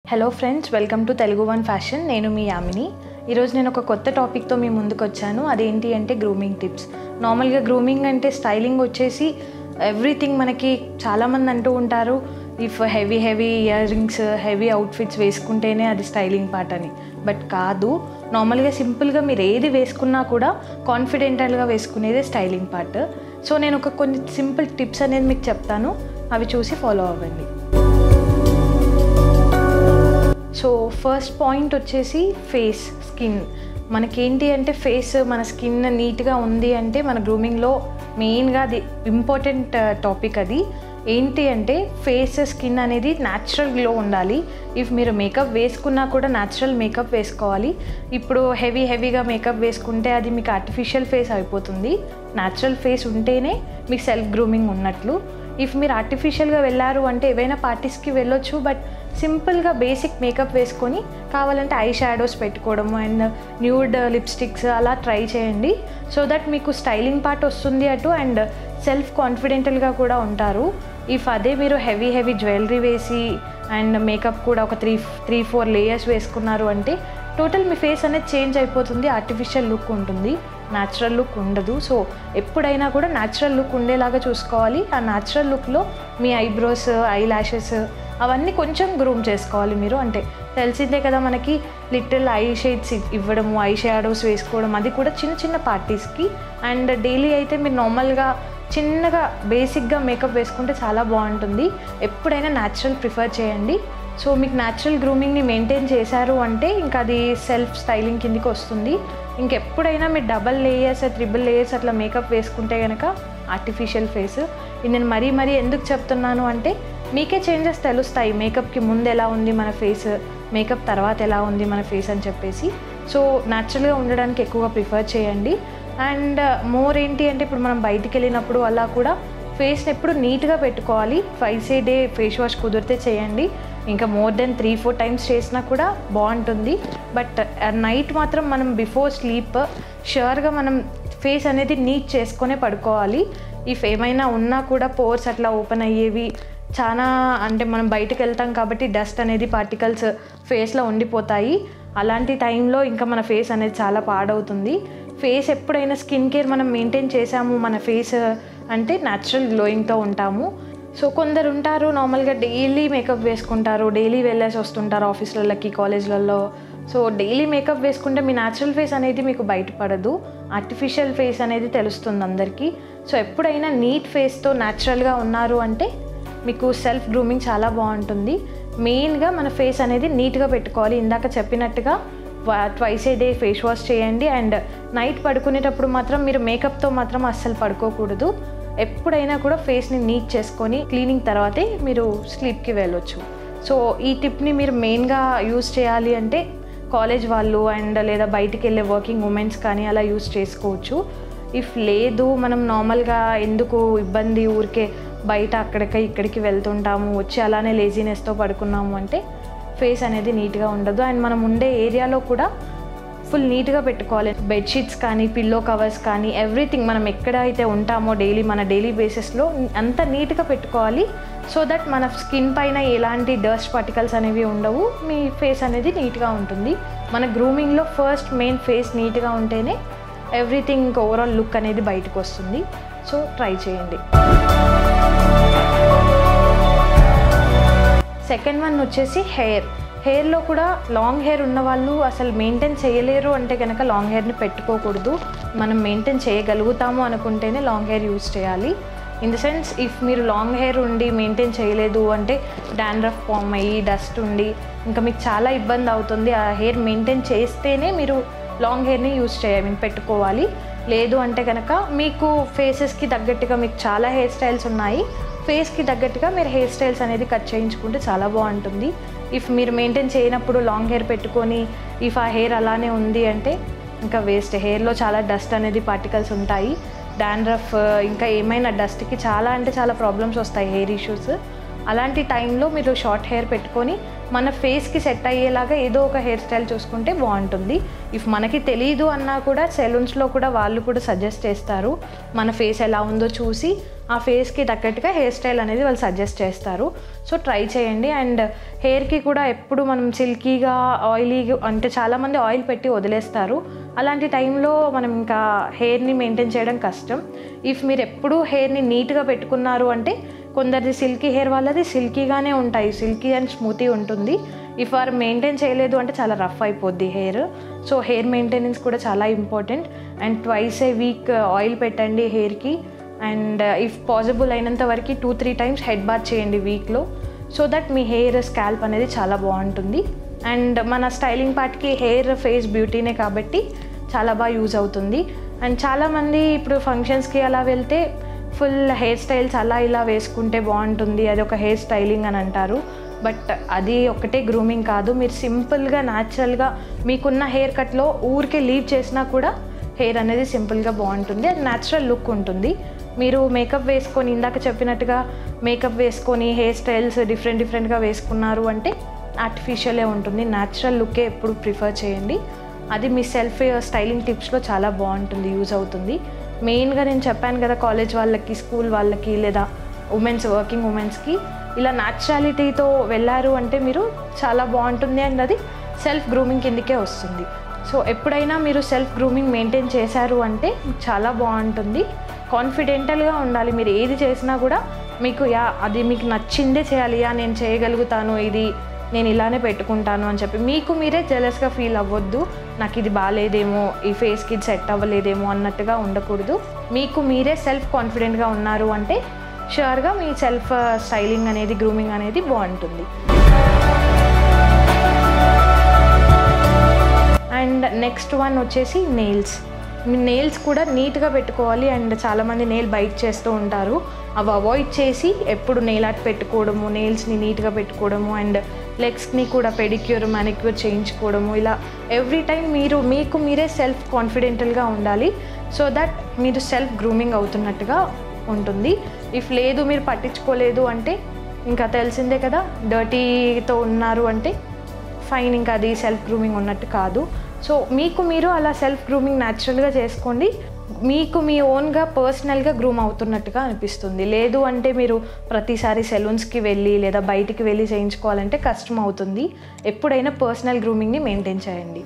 hello friends welcome to Telugu one fashion నేను మీ యామిని ఈరోజు నేను ఒక కొత్త టాపిక్తో మీ ముందుకు వచ్చాను అదేంటి అంటే గ్రూమింగ్ టిప్స్ నార్మల్గా గ్రూమింగ్ అంటే స్టైలింగ్ వచ్చేసి ఎవ్రీథింగ్ మనకి చాలామంది అంటూ ఉంటారు if heavy heavy earrings heavy outfits వేసుకుంటేనే అది స్టైలింగ్ పార్ట్ అని బట్ కాదు నార్మల్గా సింపుల్గా మీరు ఏది వేసుకున్నా కూడా కాన్ఫిడెంటల్గా వేసుకునేదే స్టైలింగ్ పార్ట్ సో నేను ఒక కొన్ని సింపుల్ టిప్స్ అనేది మీకు చెప్తాను అవి చూసి ఫాలో అవ్వండి సో ఫస్ట్ పాయింట్ వచ్చేసి ఫేస్ స్కిన్ మనకేంటి అంటే ఫేస్ మన స్కిన్ నీట్గా ఉంది అంటే మన గ్రూమింగ్లో మెయిన్గా అది ఇంపార్టెంట్ టాపిక్ అది ఏంటి అంటే ఫేస్ స్కిన్ అనేది న్యాచురల్ గ్లో ఉండాలి ఇఫ్ మీరు మేకప్ వేసుకున్నా కూడా న్యాచురల్ మేకప్ వేసుకోవాలి ఇప్పుడు హెవీ హెవీగా మేకప్ వేసుకుంటే అది మీకు ఆర్టిఫిషియల్ ఫేస్ అయిపోతుంది న్యాచురల్ ఫేస్ ఉంటేనే మీకు సెల్ఫ్ గ్రూమింగ్ ఉన్నట్లు ఇఫ్ మీరు ఆర్టిఫిషియల్గా వెళ్ళారు అంటే ఏవైనా పార్టీస్కి వెళ్ళొచ్చు బట్ సింపుల్గా బేసిక్ మేకప్ వేసుకొని కావాలంటే ఐ షాడోస్ పెట్టుకోవడము అండ్ న్యూడ్ లిప్స్టిక్స్ అలా ట్రై చేయండి సో దట్ మీకు స్టైలింగ్ పార్ట్ వస్తుంది అటు అండ్ సెల్ఫ్ కాన్ఫిడెంటల్గా కూడా ఉంటారు ఇఫ్ అదే మీరు హెవీ హెవీ జ్యువెలరీ వేసి అండ్ మేకప్ కూడా ఒక త్రీ త్రీ ఫోర్ లేయర్స్ వేసుకున్నారు అంటే టోటల్ మీ ఫేస్ అనేది చేంజ్ అయిపోతుంది ఆర్టిఫిషియల్ లుక్ ఉంటుంది న్యాచురల్ లుక్ ఉండదు సో ఎప్పుడైనా కూడా న్యాచురల్ లుక్ ఉండేలాగా చూసుకోవాలి ఆ న్యాచురల్ లుక్లో మీ ఐబ్రోస్ ఐ ల్యాషెస్ అవన్నీ కొంచెం గ్రూమ్ చేసుకోవాలి మీరు అంటే తెలిసిందే కదా మనకి లిటిల్ ఐ షేడ్స్ ఇవ్వడము ఐ షాడోస్ వేసుకోవడం అది కూడా చిన్న చిన్న పార్టీస్కి అండ్ డైలీ అయితే మీరు నార్మల్గా చిన్నగా బేసిక్గా మేకప్ వేసుకుంటే చాలా బాగుంటుంది ఎప్పుడైనా న్యాచురల్ ప్రిఫర్ చేయండి సో మీకు న్యాచురల్ గ్రూమింగ్ని మెయింటైన్ చేశారు అంటే ఇంకా అది సెల్ఫ్ స్టైలింగ్ కిందికి వస్తుంది ఇంకెప్పుడైనా మీరు డబల్ లేయర్స్ త్రిబుల్ లేయర్స్ అట్లా మేకప్ వేసుకుంటే కనుక ఆర్టిఫిషియల్ ఫేస్ ఇది నేను మరీ మరీ ఎందుకు చెప్తున్నాను అంటే మీకే చేంజెస్ తెలుస్తాయి మేకప్కి ముందు ఎలా ఉంది మన ఫేస్ మేకప్ తర్వాత ఎలా ఉంది మన ఫేస్ అని చెప్పేసి సో న్యాచురల్గా ఉండడానికి ఎక్కువగా ప్రిఫర్ చేయండి అండ్ మోర్ ఏంటి అంటే ఇప్పుడు మనం బయటికి వెళ్ళినప్పుడు అలా కూడా ఫేస్ని ఎప్పుడు నీట్గా పెట్టుకోవాలి five a day face wash కుదిరితే చేయండి ఇంకా more than three four times చేసినా కూడా బాగుంటుంది బట్ నైట్ మాత్రం మనం బిఫోర్ స్లీప్ ష్యూర్గా మనం ఫేస్ అనేది నీట్ చేసుకొనే పడుకోవాలి ఇఫ్ ఏమైనా ఉన్నా కూడా పోర్స్ అట్లా ఓపెన్ అయ్యేవి చాలా అంటే మనం బయటకు వెళ్తాం కాబట్టి డస్ట్ అనేది పార్టికల్స్ ఫేస్లో ఉండిపోతాయి అలాంటి టైంలో ఇంకా మన ఫేస్ అనేది చాలా పాడవుతుంది ఫేస్ ఎప్పుడైనా స్కిన్ కేర్ మనం మెయింటైన్ చేసాము మన ఫేస్ అంటే న్యాచురల్ గ్లోయింగ్తో ఉంటాము సో కొందరు ఉంటారు నార్మల్గా డైలీ మేకప్ వేసుకుంటారు డైలీ వెళ్ళేసి వస్తుంటారు ఆఫీసులకి కాలేజ్లలో సో డైలీ మేకప్ వేసుకుంటే మీ న్యాచురల్ ఫేస్ అనేది మీకు బయటపడదు ఆర్టిఫిషియల్ ఫేస్ అనేది తెలుస్తుంది అందరికీ సో ఎప్పుడైనా నీట్ ఫేస్తో న్యాచురల్గా ఉన్నారు అంటే మీకు సెల్ఫ్ గ్రూమింగ్ చాలా బాగుంటుంది మెయిన్గా మన ఫేస్ అనేది నీట్గా పెట్టుకోవాలి ఇందాక చెప్పినట్టుగా twice a day face wash చేయండి అండ్ నైట్ పడుకునేటప్పుడు మాత్రం మీరు మేకప్తో మాత్రం అస్సలు పడుకోకూడదు ఎప్పుడైనా కూడా ఫేస్ని నీట్ చేసుకొని క్లీనింగ్ తర్వాతే మీరు స్లీప్కి వెళ్ళొచ్చు సో ఈ టిప్ని మీరు మెయిన్గా యూస్ చేయాలి అంటే కాలేజ్ వాళ్ళు అండ్ లేదా బయటికి వెళ్ళే వర్కింగ్ ఉమెన్స్ కానీ అలా యూస్ చేసుకోవచ్చు ఇఫ్ లేదు మనం నార్మల్గా ఎందుకు ఇబ్బంది ఊరికే బయట అక్కడికి ఇక్కడికి వెళ్తుంటాము వచ్చి అలానే లేజినెస్తో పడుకున్నాము అంటే ఫేస్ అనేది నీట్గా ఉండదు అండ్ మనం ఉండే ఏరియాలో కూడా ఫుల్ నీట్గా పెట్టుకోవాలి బెడ్షీట్స్ కానీ పిల్లో కవర్స్ కానీ ఎవ్రీథింగ్ మనం ఎక్కడ అయితే ఉంటామో డైలీ మన డైలీ బేసిస్లో అంత నీట్గా పెట్టుకోవాలి సో దట్ మన స్కిన్ పైన ఎలాంటి డస్ట్ పార్టికల్స్ అనేవి ఉండవు మీ ఫేస్ అనేది నీట్గా ఉంటుంది మన గ్రూమింగ్లో ఫస్ట్ మెయిన్ ఫేస్ నీట్గా ఉంటేనే ఎవ్రీథింగ్ ఓవరాల్ లుక్ అనేది బయటకు వస్తుంది సో ట్రై చేయండి సెకండ్ వన్ వచ్చేసి హెయిర్ హెయిర్లో కూడా లాంగ్ హెయిర్ ఉన్న వాళ్ళు అసలు మెయింటైన్ చేయలేరు అంటే కనుక లాంగ్ హెయిర్ని పెట్టుకోకూడదు మనం మెయింటైన్ చేయగలుగుతాము అనుకుంటేనే లాంగ్ హెయిర్ యూజ్ చేయాలి ఇన్ ద సెన్స్ ఇఫ్ మీరు లాంగ్ హెయిర్ ఉండి మెయింటైన్ చేయలేదు అంటే డాండ్రఫ్ ఫామ్ అయ్యి డస్ట్ ఉండి ఇంకా మీకు చాలా ఇబ్బంది అవుతుంది ఆ హెయిర్ మెయింటైన్ చేస్తేనే మీరు లాంగ్ హెయిర్ని యూజ్ చేయాలి పెట్టుకోవాలి లేదు అంటే కనుక మీకు ఫేసెస్కి తగ్గట్టుగా మీకు చాలా హెయిర్ స్టైల్స్ ఉన్నాయి ఫేస్కి తగ్గట్టుగా మీరు హెయిర్ స్టైల్స్ అనేది కట్ చేయించుకుంటే చాలా బాగుంటుంది ఇఫ్ మీరు మెయింటైన్ చేయనప్పుడు లాంగ్ హెయిర్ పెట్టుకొని ఇఫ్ ఆ హెయిర్ అలానే ఉంది అంటే ఇంకా వేస్ట్ హెయిర్లో చాలా డస్ట్ అనేది పార్టికల్స్ ఉంటాయి డాండ్రఫ్ ఇంకా ఏమైనా డస్ట్కి చాలా అంటే చాలా ప్రాబ్లమ్స్ వస్తాయి హెయిర్ ఇష్యూస్ అలాంటి టైంలో మీరు షార్ట్ హెయిర్ పెట్టుకొని మన ఫేస్కి సెట్ అయ్యేలాగా ఏదో ఒక హెయిర్ స్టైల్ చూసుకుంటే బాగుంటుంది ఇఫ్ మనకి తెలియదు అన్నా కూడా సెలూన్స్లో కూడా వాళ్ళు కూడా సజెస్ట్ చేస్తారు మన ఫేస్ ఎలా ఉందో చూసి ఆ ఫేస్కి తగ్గట్టుగా హెయిర్ స్టైల్ అనేది వాళ్ళు సజెస్ట్ చేస్తారు సో ట్రై చేయండి అండ్ హెయిర్కి కూడా ఎప్పుడు మనం సిల్కీగా ఆయిలీగా అంటే చాలామంది ఆయిల్ పెట్టి వదిలేస్తారు అలాంటి టైంలో మనం ఇంకా హెయిర్ని మెయింటైన్ చేయడం కష్టం ఇఫ్ మీరు ఎప్పుడూ హెయిర్ని నీట్గా పెట్టుకున్నారు అంటే కొందరిది సిల్కీ హెయిర్ వాళ్ళది సిల్కీగానే ఉంటాయి సిల్కీ అండ్ స్మూతీ ఉంటుంది ఇఫ్ వారు మెయింటైన్ చేయలేదు అంటే చాలా రఫ్ అయిపోద్ది హెయిర్ సో హెయిర్ మెయింటెనెన్స్ కూడా చాలా important and twice a week oil పెట్టండి హెయిర్కి అండ్ ఇఫ్ పాసిబుల్ అయినంత వరకు two three times head bath చేయండి వీక్లో సో దట్ మీ హెయిర్ స్కాల్ప్ అనేది చాలా బాగుంటుంది అండ్ మన స్టైలింగ్ పార్ట్కి హెయిర్ ఫేస్ బ్యూటీనే కాబట్టి చాలా బాగా యూజ్ అవుతుంది అండ్ చాలామంది ఇప్పుడు ఫంక్షన్స్కి అలా వెళ్తే ఫుల్ హెయిర్ స్టైల్స్ అలా ఇలా వేసుకుంటే బాగుంటుంది అది ఒక హెయిర్ స్టైలింగ్ అని అంటారు బట్ అది ఒకటే గ్రూమింగ్ కాదు మీరు సింపుల్గా న్యాచురల్గా మీకున్న హెయిర్ కట్లో ఊరికే లీవ్ చేసినా కూడా హెయిర్ అనేది సింపుల్గా బాగుంటుంది అది న్యాచురల్ లుక్ ఉంటుంది మీరు మేకప్ వేసుకొని ఇందాక చెప్పినట్టుగా మేకప్ వేసుకొని హెయిర్ స్టైల్స్ డిఫరెంట్ డిఫరెంట్గా వేసుకున్నారు అంటే ఆర్టిఫిషియలే ఉంటుంది న్యాచురల్ లుక్కే ఎప్పుడు ప్రిఫర్ చేయండి అది మీ సెల్ఫ్ స్టైలింగ్ టిప్స్లో చాలా బాగుంటుంది యూజ్ అవుతుంది మెయిన్గా నేను చెప్పాను కదా కాలేజ్ వాళ్ళకి స్కూల్ వాళ్ళకి లేదా ఉమెన్స్ వర్కింగ్ ఉమెన్స్కి ఇలా న్యాచురాలిటీతో వెళ్ళారు అంటే మీరు చాలా బాగుంటుంది అండ్ అది సెల్ఫ్ గ్రూమింగ్ కిందకే వస్తుంది సో ఎప్పుడైనా మీరు సెల్ఫ్ గ్రూమింగ్ మెయింటైన్ చేశారు అంటే చాలా బాగుంటుంది కాన్ఫిడెంటల్గా ఉండాలి మీరు ఏది చేసినా కూడా మీకు యా అది మీకు నచ్చిందే చేయాలి యా నేను చేయగలుగుతాను ఇది నేను ఇలానే పెట్టుకుంటాను అని చెప్పి మీకు మీరే జెలస్గా ఫీల్ అవ్వద్దు నాకు ఇది బాగాలేదేమో ఈ ఫేస్కి ఇది సెట్ అవ్వలేదేమో అన్నట్టుగా ఉండకూడదు మీకు మీరే సెల్ఫ్ కాన్ఫిడెంట్గా ఉన్నారు అంటే షూర్గా మీ సెల్ఫ్ స్టైలింగ్ అనేది గ్రూమింగ్ అనేది బాగుంటుంది అండ్ నెక్స్ట్ వన్ వచ్చేసి నెయిల్స్ మీ నెయిల్స్ కూడా నీట్గా పెట్టుకోవాలి అండ్ చాలామంది నెయిల్ బైట్ చేస్తూ ఉంటారు అవి అవాయిడ్ చేసి ఎప్పుడు నెయిల్ ఆర్ట్ పెట్టుకోవడము నెయిల్స్ని నీట్గా పెట్టుకోవడము అండ్ లెగ్స్ని కూడా పెడిక్యూర్ మానిక్యూర్ చేయించుకోవడము ఇలా ఎవ్రీ టైం మీరు మీకు మీరే సెల్ఫ్ కాన్ఫిడెంటల్గా ఉండాలి సో దట్ మీరు సెల్ఫ్ గ్రూమింగ్ అవుతున్నట్టుగా ఉంటుంది ఇఫ్ లేదు మీరు పట్టించుకోలేదు అంటే ఇంకా తెలిసిందే కదా డర్టీతో ఉన్నారు అంటే ఫైన్ ఇంకా అది సెల్ఫ్ గ్రూమింగ్ ఉన్నట్టు కాదు సో మీకు మీరు అలా సెల్ఫ్ గ్రూమింగ్ న్యాచురల్గా చేసుకోండి మీకు మీ ఓన్గా పర్సనల్గా గ్రూమ్ అవుతున్నట్టుగా అనిపిస్తుంది లేదు అంటే మీరు ప్రతిసారి సెలూన్స్కి వెళ్ళి లేదా బయటికి వెళ్ళి చేయించుకోవాలంటే కష్టం అవుతుంది ఎప్పుడైనా పర్సనల్ గ్రూమింగ్ని మెయింటైన్ చేయండి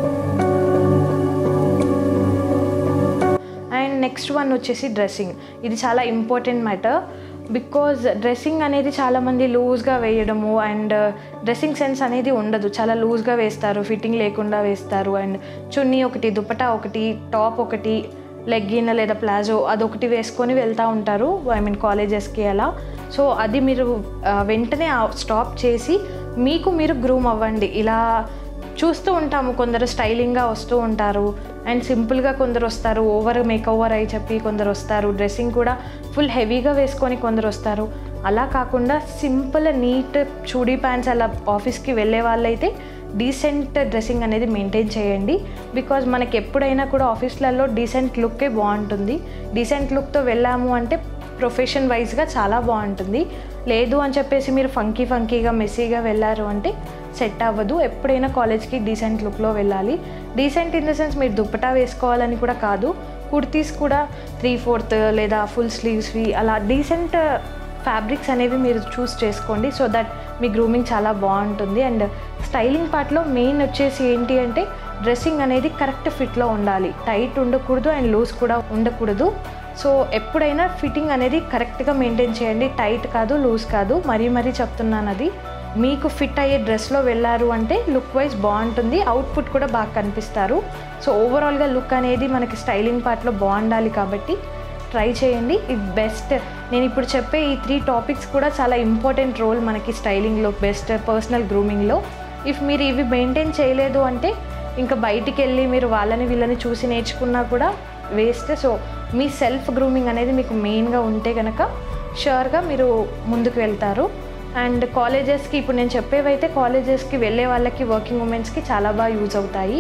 అండ్ నెక్స్ట్ వన్ వచ్చేసి డ్రెస్సింగ్ ఇది చాలా ఇంపార్టెంట్ మ్యాటర్ బికాజ్ డ్రెస్సింగ్ అనేది చాలామంది లూజ్గా వేయడము అండ్ డ్రెస్సింగ్ సెన్స్ అనేది ఉండదు చాలా లూజ్గా వేస్తారు ఫిట్టింగ్ లేకుండా వేస్తారు అండ్ చున్నీ ఒకటి దుపటా ఒకటి టాప్ ఒకటి లెగ్గిన్ లేదా ప్లాజో అదొకటి వేసుకొని వెళ్తూ ఉంటారు ఐ మీన్ కాలేజెస్కి అలా సో అది మీరు ఆ, వెంటనే స్టాప్ చేసి మీకు మీరు గ్రూమ్ అవ్వండి ఇలా చూస్తూ ఉంటాము కొందరు స్టైలింగ్గా వస్తూ ఉంటారు అండ్ సింపుల్గా కొందరు వస్తారు ఓవర్ మేక్ ఓవర్ అయి చెప్పి కొందరు వస్తారు డ్రెస్సింగ్ కూడా ఫుల్ హెవీగా వేసుకొని కొందరు వస్తారు అలా కాకుండా సింపుల్ నీట్ చూడీ ప్యాంట్స్ అలా ఆఫీస్కి వెళ్ళే వాళ్ళైతే డీసెంట్ డ్రెస్సింగ్ అనేది మెయింటైన్ చేయండి బికాజ్ మనకి ఎప్పుడైనా కూడా ఆఫీస్లలో డీసెంట్ లుక్కే బాగుంటుంది డీసెంట్ లుక్తో వెళ్ళాము అంటే ప్రొఫెషన్ వైజ్గా చాలా బాగుంటుంది లేదు అని చెప్పేసి మీరు ఫంకీ ఫంకీగా మెస్సీగా వెళ్ళారు అంటే సెట్ అవ్వదు ఎప్పుడైనా కాలేజ్కి డీసెంట్ లుక్లో వెళ్ళాలి డీసెంట్ ఇన్ ద సెన్స్ మీరు దుప్పటా వేసుకోవాలని కూడా కాదు కుర్తీస్ కూడా త్రీ ఫోర్త్ లేదా ఫుల్ స్లీవ్స్వి అలా డీసెంట్ ఫ్యాబ్రిక్స్ అనేవి మీరు చూస్ చేసుకోండి సో దట్ మీ గ్రూమింగ్ చాలా బాగుంటుంది అండ్ స్టైలింగ్ పార్ట్లో మెయిన్ వచ్చేసి ఏంటి అంటే డ్రెస్సింగ్ అనేది కరెక్ట్ ఫిట్లో ఉండాలి టైట్ ఉండకూడదు అండ్ లూజ్ కూడా ఉండకూడదు సో ఎప్పుడైనా ఫిట్టింగ్ అనేది కరెక్ట్గా మెయింటైన్ చేయండి టైట్ కాదు లూజ్ కాదు మరీ మరీ చెప్తున్నాను అది మీకు ఫిట్ అయ్యే డ్రెస్లో వెళ్ళారు అంటే లుక్ వైజ్ బాగుంటుంది అవుట్పుట్ కూడా బాగా కనిపిస్తారు సో ఓవరాల్గా లుక్ అనేది మనకి స్టైలింగ్ పార్ట్లో బాగుండాలి కాబట్టి ట్రై చేయండి ఇది బెస్ట్ నేను ఇప్పుడు చెప్పే ఈ త్రీ టాపిక్స్ కూడా చాలా ఇంపార్టెంట్ రోల్ మనకి స్టైలింగ్లో బెస్ట్ పర్సనల్ గ్రూమింగ్లో ఇఫ్ మీరు ఇవి మెయింటైన్ చేయలేదు అంటే ఇంకా బయటికి వెళ్ళి మీరు వాళ్ళని వీళ్ళని చూసి నేర్చుకున్నా కూడా వేస్ట్ సో మీ సెల్ఫ్ గ్రూమింగ్ అనేది మీకు మెయిన్గా ఉంటే కనుక షూర్గా మీరు ముందుకు వెళ్తారు అండ్ కాలేజెస్కి ఇప్పుడు నేను చెప్పేవైతే కాలేజెస్కి వెళ్ళే వాళ్ళకి వర్కింగ్ ఉమెన్స్కి చాలా బాగా యూజ్ అవుతాయి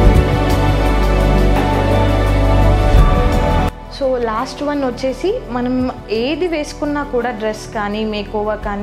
సో లాస్ట్ వన్ వచ్చేసి మనం ఏది వేసుకున్నా కూడా డ్రెస్ కానీ మేకోవర్ కానీ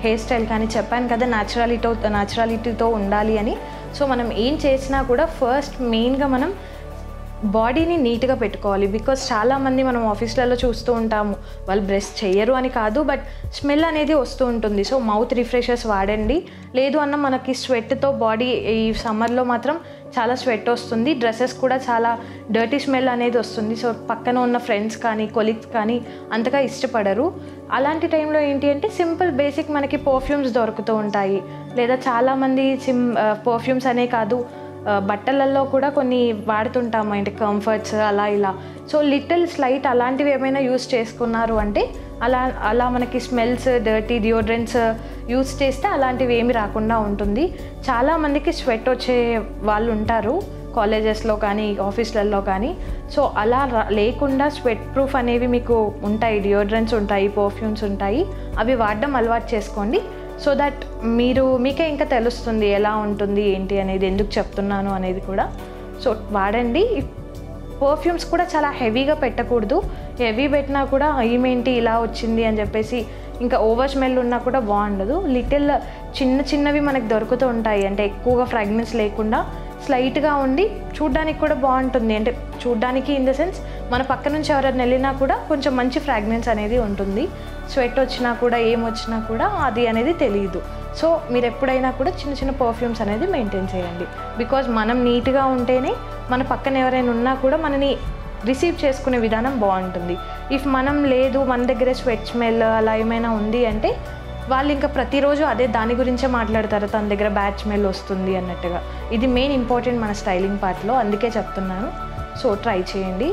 హెయిర్ స్టైల్ కానీ చెప్పాను కదా న్యాచురాలిటీతో న్యాచురాలిటీతో ఉండాలి అని సో మనం ఏం చేసినా కూడా ఫస్ట్ మెయిన్గా మనం బాడీని నీట్గా పెట్టుకోవాలి బికాస్ చాలామంది మనం ఆఫీస్లలో చూస్తూ ఉంటాము వాళ్ళు బ్రష్ చేయరు అని కాదు బట్ స్మెల్ అనేది వస్తూ ఉంటుంది సో మౌత్ రిఫ్రెషర్స్ వాడండి లేదు అన్న మనకి స్వెట్తో బాడీ ఈ సమ్మర్లో మాత్రం చాలా స్వెట్ వస్తుంది డ్రెస్సెస్ కూడా చాలా డర్టీ స్మెల్ అనేది వస్తుంది సో పక్కన ఉన్న ఫ్రెండ్స్ కానీ కొలీగ్స్ కానీ అంతగా ఇష్టపడరు అలాంటి టైంలో ఏంటి అంటే సింపుల్ బేసిక్ మనకి పర్ఫ్యూమ్స్ దొరుకుతూ ఉంటాయి లేదా చాలామంది సిమ్ పర్ఫ్యూమ్స్ అనే కాదు ఆ, బట్టలల్లో కూడా కొన్ని వాడుతుంటాము అంటే కంఫర్ట్స్ అలా ఇలా సో లిటిల్ స్లైట్ అలాంటివి ఏమైనా యూస్ చేసుకున్నారు అంటే అలా అలా మనకి స్మెల్స్ డర్టీ డియోడ్రెంట్స్ యూస్ చేస్తే అలాంటివి ఏమి రాకుండా ఉంటుంది చాలామందికి స్వెట్ వచ్చే వాళ్ళు ఉంటారు కాలేజెస్లో కానీ ఆఫీస్లలో కానీ సో అలా రా- లేకుండా స్వెట్ ప్రూఫ్ అనేవి మీకు ఉంటాయి డియోడ్రెంట్స్ ఉంటాయి పర్ఫ్యూమ్స్ ఉంటాయి అవి వాడడం అలవాటు చేసుకోండి సో దట్ మీరు మీకే ఇంకా తెలుస్తుంది ఎలా ఉంటుంది ఏంటి అనేది ఎందుకు చెప్తున్నాను అనేది కూడా సో వాడండి పర్ఫ్యూమ్స్ కూడా చాలా హెవీగా పెట్టకూడదు హెవీ పెట్టినా కూడా ఏమేంటి ఇలా వచ్చింది అని చెప్పేసి ఇంకా ఓవర్ స్మెల్ ఉన్నా కూడా బాగుండదు లిటిల్ చిన్న చిన్నవి మనకు దొరుకుతూ ఉంటాయి అంటే ఎక్కువగా ఫ్రాగ్రెన్స్ లేకుండా స్లైట్గా ఉండి చూడ్డానికి కూడా బాగుంటుంది అంటే చూడ్డానికి ఇన్ ద సెన్స్ మన పక్క నుంచి ఎవరైనా వెళ్ళినా కూడా కొంచెం మంచి ఫ్రాగ్రెన్స్ అనేది ఉంటుంది స్వెట్ వచ్చినా కూడా ఏం వచ్చినా కూడా అది అనేది తెలియదు సో మీరు ఎప్పుడైనా కూడా చిన్న చిన్న పర్ఫ్యూమ్స్ అనేది మెయింటైన్ చేయండి బికాజ్ మనం నీట్గా ఉంటేనే మన పక్కన ఎవరైనా ఉన్నా కూడా మనని రిసీవ్ చేసుకునే విధానం బాగుంటుంది ఇఫ్ మనం లేదు మన దగ్గర స్వెట్ స్మెల్ అలా ఏమైనా ఉంది అంటే వాళ్ళు ఇంకా ప్రతిరోజు అదే దాని గురించే మాట్లాడతారు తన దగ్గర బ్యాడ్ స్మెల్ వస్తుంది అన్నట్టుగా ఇది మెయిన్ ఇంపార్టెంట్ మన స్టైలింగ్ పార్ట్లో అందుకే చెప్తున్నాను సో ట్రై చేయండి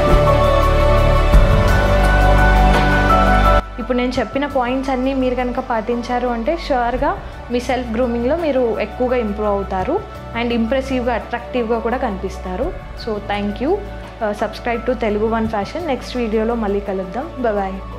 ఇప్పుడు నేను చెప్పిన పాయింట్స్ అన్నీ మీరు కనుక పాటించారు అంటే షూర్గా మీ సెల్ఫ్ గ్రూమింగ్లో మీరు ఎక్కువగా ఇంప్రూవ్ అవుతారు అండ్ ఇంప్రెసివ్గా అట్రాక్టివ్గా కూడా కనిపిస్తారు so thank you subscribe to Telugu one fashion next వీడియోలో మళ్ళీ కలుద్దాం బాయ్